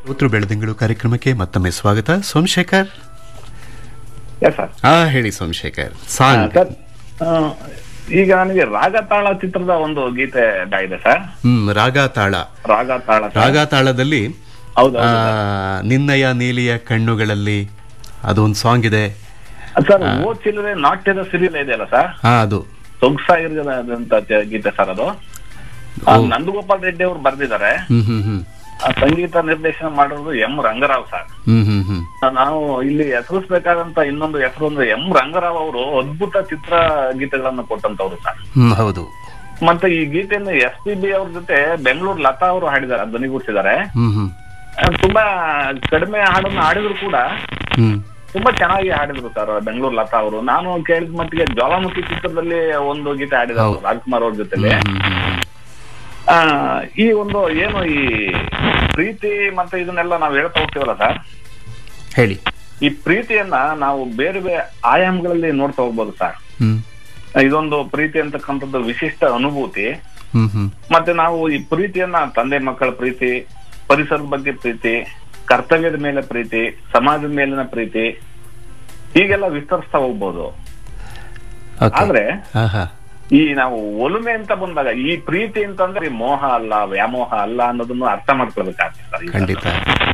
ಉತ್ತರ ಬೆಳದಿಂಗಳು ಕಾರ್ಯಕ್ರಮಕ್ಕೆ ಮತ್ತೊಮ್ಮೆ ಸ್ವಾಗತ ಸೋಮಶೇಖರ್ ಎಸ್ ಸರ್ ಹಾ ಹೇಳಿ ಸೋಮಶೇಖರ್ ಸಾಂಗ್ ಸರ್ ಆ, ಈಗ ನನಗೆ ರಾಗ ತಾಳ ಚಿತ್ರದ ಒಂದು ಗೀತೆ ಇದೆ ಸರ್ ಹ್ಮ್ ರಾಗ ತಾಳ ರಾಗ ತಾಳ ಸರ್. ರಾಗ ತಾಳದಲ್ಲಿ ಹೌದು ಆ, ನಿನ್ನಯ ನೀಲಿಯ ಕಣ್ಣುಗಳಲ್ಲಿ ಅದೊಂದು ಸಾಂಗ್ ಇದೆ ಸರ್ ಓ ಚಿಲ್ಲರೆ ನಾಟ್ಯದ ಸಿರಿಯಲ್ ಇದೆಯಲ್ಲ ಸರ್ ಹಾ ಅದು ಸೊಗಸಾಗಿರೋದಂತ ಚ- ಗೀತೆ ಸರ್ ಅದು ಆ, ನಂದಗೋಪಾಲ್ ರೆಡ್ಡಿ ಅವರು ಬರೆದಿದ್ದಾರೆ ಹ್ಮ್ ಹ್ಮ್ ಹ್ಮ್ ಆ, ಸಂಗೀತ ನಿರ್ದೇಶನ ಮಾಡಿರೋದು ಎಂ ರಂಗರಾವ್ ಸರ್ ಹ್ಮ್ ಹ್ಮ್ ಹ್ಮ್ ನಾವು ಇಲ್ಲಿ ಹೆಸರಿಸಬೇಕಾದಂತ ಇನ್ನೊಂದು ಹೆಸರು ಅಂದ್ರೆ ಎಂ ರಂಗರಾವ್ ಅವರು ಅದ್ಭುತ ಚಿತ್ರ ಗೀತೆಗಳನ್ನು ಕೊಟ್ಟಂತವ್ರು ಸರ್ ಹ್ಮ್ ಹೌದು ಮತ್ತೆ ಈ ಗೀತೆಯನ್ನು ಎಸ್ ಪಿ ಬಿ ಅವ್ರ ಜೊತೆ ಬೆಂಗಳೂರು ಲತಾ ಅವರು ಹಾಡಿದ್ದಾರೆ ಧ್ವನಿಗೂಡಿಸಿದ್ದಾರೆ ಹ್ಮ್ ಹ್ಮ್ ಆ, ತುಂಬಾ ಕಡಿಮೆ ಹಾಡನ್ನ ಹಾಡಿದ್ರು ಕೂಡ ಹ್ಮ್ ತುಂಬಾ ಚೆನ್ನಾಗಿ ಹಾಡಿದ್ರು ಸರ್ ಬೆಂಗಳೂರು ಲತಾ ಅವರು ನಾನು ಕೇಳಿದ ಮಟ್ಟಿಗೆ ಜ್ವಾಲಾಮುಖಿ ಚಿತ್ರದಲ್ಲಿ ಒಂದು ಗೀತೆ ಹಾಡಿದ್ರು ಹೌದು. ರಾಜ್ಕುಮಾರ್ ಅವ್ರ ಜೊತೆಲಿ ಹ್ಮ್ ಹ್ಮ್ ಹ್ಮ್ ಆ, ಈ ಒಂದು ಏನು ಈ ಪ್ರೀತಿ ಮತ್ತೆ ಇದನ್ನೆಲ್ಲ ನಾವು ಹೇಳ್ತಾ ಹೋಗ್ತೀವಲ್ಲ ಸರ್ ಹೇಳಿ ಈ ಪ್ರೀತಿಯನ್ನ ನಾವು ಬೇರೆ ಬೇರೆ ಆಯಾಮಗಳಲ್ಲಿ ನೋಡ್ತಾ ಹೋಗ್ಬೋದು ಸರ್ ಹ್ಮ್ ಇದೊಂದು ಪ್ರೀತಿ ಅಂತಕ್ಕಂಥದ್ದು ವಿಶಿಷ್ಟ ಅನುಭೂತಿ ಹ್ಮ್ ಹ್ಮ್ ಮತ್ತೆ ನಾವು ಈ ಪ್ರೀತಿಯನ್ನ ತಂದೆ ಮಕ್ಕಳ ಪ್ರೀತಿ ಪರಿಸರದ ಬಗ್ಗೆ ಪ್ರೀತಿ ಕರ್ತವ್ಯದ ಮೇಲೆ ಪ್ರೀತಿ ಸಮಾಜದ ಮೇಲಿನ ಪ್ರೀತಿ ಹೀಗೆಲ್ಲ ವಿಸ್ತರಿಸ್ತಾ ಹೋಗ್ಬೋದು ಓಕೆ ಆದ್ರೆ ಹಾ ಹಾ ಈ ನಾವು ಒಲುಮೆ ಅಂತ ಬಂದಾಗ ಈ ಪ್ರೀತಿ ಅಂತಂದ್ರೆ ಈ ಮೋಹ ಅಲ್ಲ ವ್ಯಾಮೋಹ ಅಲ್ಲ ಅನ್ನೋದನ್ನು ಅರ್ಥ ಮಾಡ್ಕೊಳ್ಬೇಕಾಗ್ತದೆ ಸರ್ ಈ ಖಂಡಿತ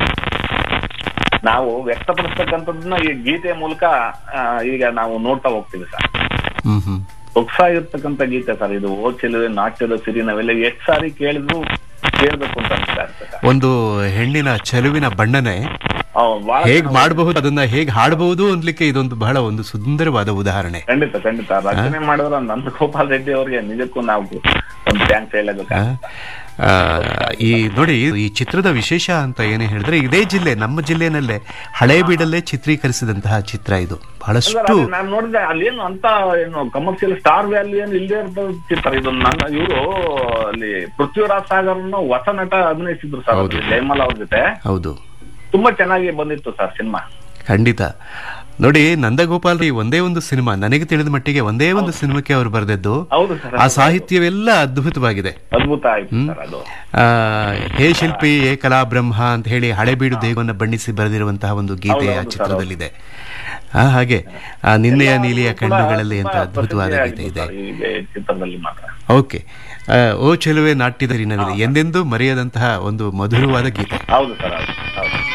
ನಾವು ವ್ಯಕ್ತಪಡಿಸ್ತಕ್ಕಂಥದ್ದನ್ನ ಈ ಗೀತೆಯ ಮೂಲಕ ಆ, ಈಗ ನಾವು ನೋಡ್ತಾ ಹೋಗ್ತೀವಿ ಸರ್ ಹ್ಮ್ ಹ್ಮ್ ಸೊಗಸಾಗಿರ್ತಕ್ಕಂಥ ಗೀತೆ ಸರ್ ಇದು ಓ ಚೆಲುವೆ ನಾಟ್ಯದ ಸಿರಿ ನಾವೆಲ್ಲ ಎಷ್ಟು ಸಾರಿ ಕೇಳಿದ್ರು ಕೇಳ್ಬೇಕು ಅಂತ ಅನಿಸ್ತಾ ಇರ್ತದೆ ಸರ್. ಒಂದು ಹೆಣ್ಣಿನ ಚೆಲುವಿನ ಬಣ್ಣನೆ ಅವ್ ಬಹಳ ಹೇಗ್ ಮಾಡಬಹುದು ಅದನ್ನ ಹೇಗ್ ಹಾಡಬಹುದು ಅನ್ಲಿಕ್ಕೆ ಇದೊಂದು ಬಹಳ ಒಂದು ಸುಂದರವಾದ ಉದಾಹರಣೆ ಖಂಡಿತ ಖಂಡಿತ ರಚನೆ ಮಾಡಿದ್ರ ನಂದಗೋಪಾಲ್ ರೆಡ್ಡಿ ಅವರಿಗೆ ನಿಜಕ್ಕೂ ನಾವು ಒಂದು ಥ್ಯಾಂಕ್ಸ್ ಹೇಳಬೇಕು ಆ, ಆ, ಈ ನೋಡಿ ಈ ಚಿತ್ರದ ವಿಶೇಷ ಅಂತ ಏನೇ ಹೇಳಿದ್ರೆ ಇದೇ ಜಿಲ್ಲೆ ನಮ್ಮ ಜಿಲ್ಲೆನಲ್ಲೇ ಹಳೇಬೀಡಲ್ಲೇ ಚಿತ್ರೀಕರಿಸಿದಂತಹ ಚಿತ್ರ ಇದು ಬಹಳಷ್ಟು ನಾನು ನೋಡಿದ್ರೆ ಅಲ್ಲೇನು ಅಂತ ಏನು ಕಮರ್ಷಿಯಲ್ ಸ್ಟಾರ್ ವ್ಯಾಲ್ಯೂ ಏನು ಇಲ್ಲದೆ ಇರೋ ಚಿತ್ರ ಇದು ನನ್ನ ಇವರು ಅಲ್ಲಿ ಪೃಥ್ವಿರಾಜ್ ಸಾಗರ್ ಹೊಸ ನಟ ಅಭಿನಯಿಸಿದ್ರು ಸರ್ ಹೌದು. ಜಯಮಾಲ ಅವ್ರ ಜೊತೆ ಹೌದು ತುಂಬಾ ಚೆನ್ನಾಗಿ ಬಂದಿತ್ತು ಸರ್ ಸಿನಿಮಾ ಖಂಡಿತ ನೋಡಿ ನಂದಗೋಪಾಲ್ ಈ ಒಂದೇ ಒಂದು ಸಿನಿಮಾ ನನಗೆ ತಿಳಿದ ಮಟ್ಟಿಗೆ ಒಂದೇ ಒಂದು ಸಿನಿಮಾಕ್ಕೆ ಅವರು ಬರೆದದ್ದು ಹೌದು ಸರ್ ಆ ಸಾಹಿತ್ಯವೆಲ್ಲ ಅದ್ಭುತವಾಗಿದೆ ಅದ್ಭುತ ಆಯ್ತು ಸರ್ ಅದು ಆ, ಹೇ ಶಿಲ್ಪಿ ಹೇ ಕಲಾ ಬ್ರಹ್ಮ ಅಂತ ಹೇಳಿ ಹಳೇಬೀಡು ದೇವನ್ನ ಬಣ್ಣಿಸಿ ಬರೆದಿರುವಂತಹ ಒಂದು ಗೀತೆ ಆ ಹೌದು, ಹೌದು, ಚಿತ್ರದಲ್ಲಿದೆ ಆ ಹಾಗೆ ಆ ನಿನ್ನೆಯ ನೀಲಿಯ ಕೂಡ ಕಣ್ಣುಗಳಲ್ಲಿ ಅಂತ ತುಂಬಾ ಅದ್ಭುತವಾದ ಗೀತೆ ಪ್ರಸಿದ್ಧಿ ಇದೆ ಆಗಿತ್ತು ಸರ್ ಈ ಚಿತ್ರದಲ್ಲಿ ಮಾತ್ರ ಓಕೆ ಆ, ಓ ಚೆಲುವೆ ನಾಟ್ಯದ ರಿನವಿದೆ ಎಂದೆಂದೂ ಮರೆಯದಂತಹ ಒಂದು ಮಧುರವಾದ ಗೀತೆ ಹೌದು ಸರ್ ಹೌದು ಹೌದು